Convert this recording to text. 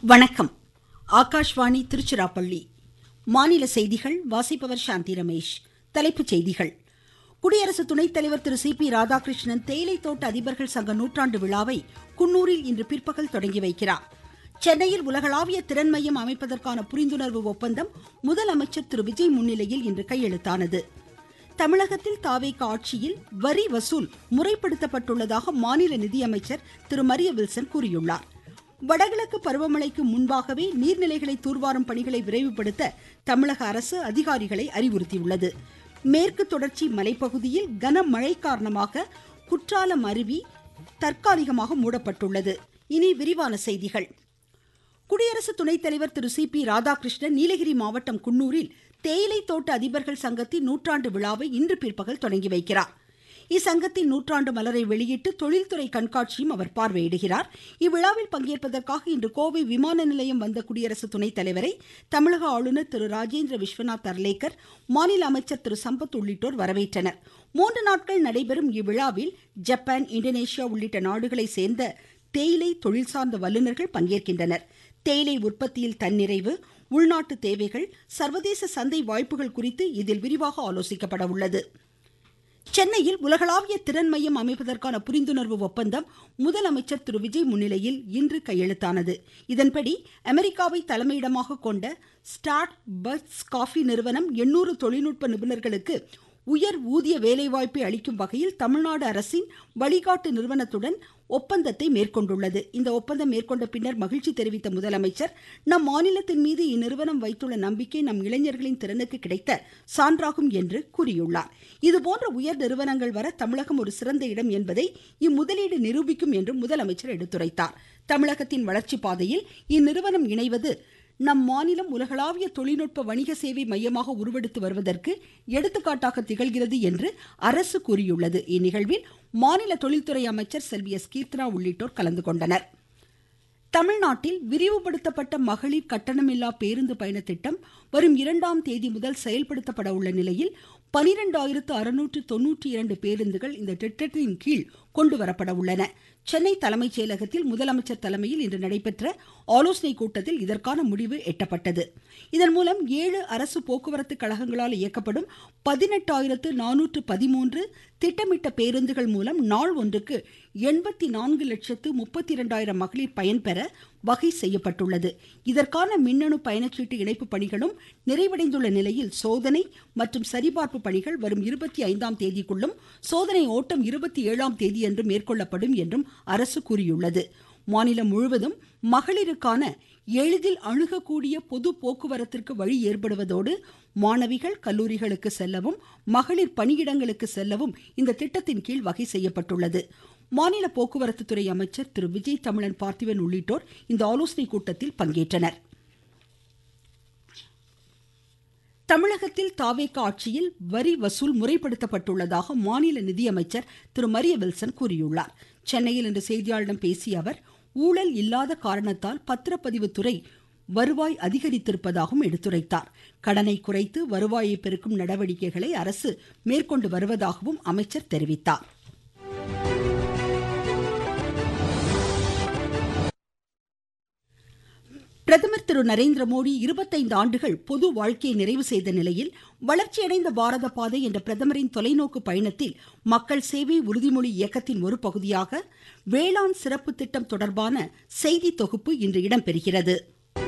வணக்கம் ஆகாஷ்வாணி திருச்சிராப்பள்ளி மாநில செய்திகள் வாசிப்பவர் சாந்தி ரமேஷ் தலைப்புச் செய்திகள் குடியரசு துணைத் தலைவர் திரு சி பி ராதாகிருஷ்ணன் தேயிலை தோட்ட அதிபர்கள் சங்க நூற்றாண்டு விழாவை குன்னூரில் இன்று பிற்பகல் தொடங்கி வைக்கிறார் சென்னையில் உலகளாவிய திறன் மையம் அமைப்பதற்கான புரிந்துணர்வு ஒப்பந்தம் முதலமைச்சர் திரு விஜய் முன்னிலையில் இன்று கையெழுத்தானது தமிழகத்தில் தாவேக ஆட்சியில் வரி வசூல் முறைப்படுத்தப்பட்டுள்ளதாக மாநில நிதியமைச்சர் திரு மரிய வில்சன் கூறியுள்ளார் வடகிழக்கு பருவமழைக்கு முன்பாகவே நீர்நிலைகளை தூர்வாரும் பணிகளை விரைவுபடுத்த தமிழக அரசு அதிகாரிகளை அறிவுறுத்தியுள்ளது மேற்கு தொடர்ச்சி மலைப்பகுதியில் கனமழை காரணமாக குற்றாலம் அருவி தற்காலிகமாக மூடப்பட்டுள்ளது இனி விரிவான செய்திகள் குடியரசு துணைத் தலைவர் திரு சி பி ராதாகிருஷ்ணன் நீலகிரி மாவட்டம் குன்னூரில் தேயிலை தோட்ட அதிபர்கள் சங்கத்தின் நூற்றாண்டு விழாவை இன்று பிற்பகல் தொடங்கி வைக்கிறார் இச்சங்கத்தின் நூற்றாண்டு மலரை வெளியிட்டு தொழில்துறை கண்காட்சியும் அவர் பார்வையிடுகிறார் இவ்விழாவில் பங்கேற்பதற்காக இன்று கோவை விமான நிலையம் வந்த குடியரசு துணைத் தலைவரை தமிழக ஆளுநர் திரு ராஜேந்திர விஸ்வநாத் அர்லேக்கர் மாநில அமைச்சர் திரு சம்பத் உள்ளிட்டோர் வரவேற்றனர் மூன்று நாட்கள் நடைபெறும் இவ்விழாவில் ஜப்பான் இந்தோனேஷியா உள்ளிட்ட நாடுகளை சேர்ந்த தேயிலை தொழில் சார்ந்த வல்லுநர்கள் பங்கேற்கின்றனர் தேயிலை உற்பத்தியில் தன்னிறைவு உள்நாட்டு தேவைகள் சர்வதேச சந்தை வாய்ப்புகள் குறித்து இதில் விரிவாக ஆலோசிக்கப்பட உள்ளது சென்னையில் உலகளாவிய திறன் மையம் அமைப்பதற்கான புரிந்துணர்வு ஒப்பந்தம் முதலமைச்சர் திரு விஜய் முன்னிலையில் இன்று கையெழுத்தானது இதன்படி அமெரிக்காவை தலைமையிடமாக கொண்ட ஸ்டார்ட் பட்ஸ் காஃபி நிறுவனம் எண்ணூறு தொழில்நுட்ப நிபுணர்களுக்கு உயர் ஊதிய வேலைவாய்ப்பை அளிக்கும் வகையில் தமிழ்நாடு அரசின் வழிகாட்டு நிறுவனத்துடன் ஒப்பந்தத்தை மேற்கொண்டுள்ளது இந்த ஒப்பந்தம் மேற்கொண்ட பின்னர் மகிழ்ச்சி தெரிவித்த முதலமைச்சர் நம் மாநிலத்தின் மீது இந்நிறுவனம் வைத்துள்ள நம்பிக்கை நம் இளைஞர்களின் திறனுக்கு கிடைத்த சான்றாகும் என்று கூறியுள்ளார் இதுபோன்ற உயர் நிறுவனங்கள் வர தமிழகம் ஒரு சிறந்த இடம் என்பதை இம்முதலீடு நிரூபிக்கும் என்றும் முதலமைச்சர் எடுத்துரைத்தார் தமிழகத்தின் வளர்ச்சி பாதையில் இந்நிறுவனம் இணைவது நம் மாநிலம் உலகளாவிய தொழில்நுட்ப வணிக சேவை மையமாக உருவெடுத்து வருவதற்கு எடுத்துக்காட்டாக திகழ்கிறது என்று அரசு கூறியுள்ளது இந்நிகழ்வில் மாநில தொழில்துறை அமைச்சர் செல்வி எஸ் கீர்த்தனா உள்ளிட்டோர் கலந்து கொண்டனர் தமிழ்நாட்டில் விரிவுபடுத்தப்பட்ட மகளிர் கட்டணமில்லா பேருந்து பயண திட்டம் வரும் இரண்டாம் தேதி முதல் செயல்படுத்தப்பட உள்ள நிலையில் பனிரெண்டாயிரத்து அறுநூற்று தொன்னூற்றி இரண்டு பேருந்துகள் இந்த திட்டத்தின் கீழ் கொண்டுவரப்பட உள்ளன சென்னை தலைமைச் செயலகத்தில் முதலமைச்சர் தலைமையில் இன்று நடைபெற்ற ஆலோசனைக் கூட்டத்தில் இதற்கான முடிவு எட்டப்பட்டது இதன் மூலம் ஏழு அரசு போக்குவரத்து கழகங்களால் இயக்கப்படும் பதினெட்டாயிரத்து நானூற்று பதிமூன்று திட்டமிட்ட பேருந்துகள் மூலம் நாள் ஒன்றுக்கு எண்பத்தி நான்கு லட்சத்து முப்பத்தி இரண்டாயிரம் மகளிர் பயன்பெற வகை செய்யப்பட்டுள்ளது இதற்கான மின்னணு பயணச்சீட்டு இணைப்பு பணிகளும் நிறைவடைந்துள்ள நிலையில் சோதனை மற்றும் சரிபார்ப்பு பணிகள் வரும் இருபத்தி ஐந்தாம் தேதிக்குள்ளும் சோதனை ஓட்டம் இருபத்தி ஏழாம் தேதியன்று மேற்கொள்ளப்படும் என்றும் அரசு கூறியுள்ளது மாநிலம் முழுவதும் மகளிருக்கான எளிதில் அணுகக்கூடிய பொது போக்குவரத்திற்கு வழி ஏற்படுவதோடு மாணவிகள் கல்லூரிகளுக்கு செல்லவும் மகளிர் பணியிடங்களுக்கு செல்லவும் இந்த திட்டத்தின் கீழ் வகை செய்யப்பட்டுள்ளது மாநில போக்குவரத்து துறை அமைச்சர் திரு விஜய் தமிழன் பார்த்திபன் உள்ளிட்டோர் இந்த ஆலோசனை கூட்டத்தில் பங்கேற்றனர் தமிழகத்தில் தாவேக ஆட்சியில் வரி வசூல் முறைப்படுத்தப்பட்டுள்ளதாக மாநில நிதியமைச்சர் திரு மரிய வில்சன் கூறியுள்ளார் சென்னையில் இன்று செய்தியாளர்களிடம் பேசிய அவர் ஊழல் இல்லாத காரணத்தால் பத்திரப்பதிவு துறை வருவாய் அதிகரித்திருப்பதாகவும் எடுத்துரைத்தார் கடனை குறைத்து வருவாயை பெருக்கும் நடவடிக்கைகளை அரசு மேற்கொண்டு வருவதாகவும் அமைச்சர் தெரிவித்தார் பிரதமர் திரு நரேந்திர மோடி இருபத்தைந்து ஆண்டுகள் பொது வாழ்க்கையை நிறைவு செய்த நிலையில் வளர்ச்சியடைந்த பாரத பாதை என்ற பிரதமரின் தொலைநோக்கு பயணத்தில் மக்கள் சேவை உறுதிமொழி இயக்கத்தின் ஒரு பகுதியாக வேளாண் சிறப்பு திட்டம் தொடர்பான செய்தி தொகுப்பு இன்று இடம்பெறுகிறது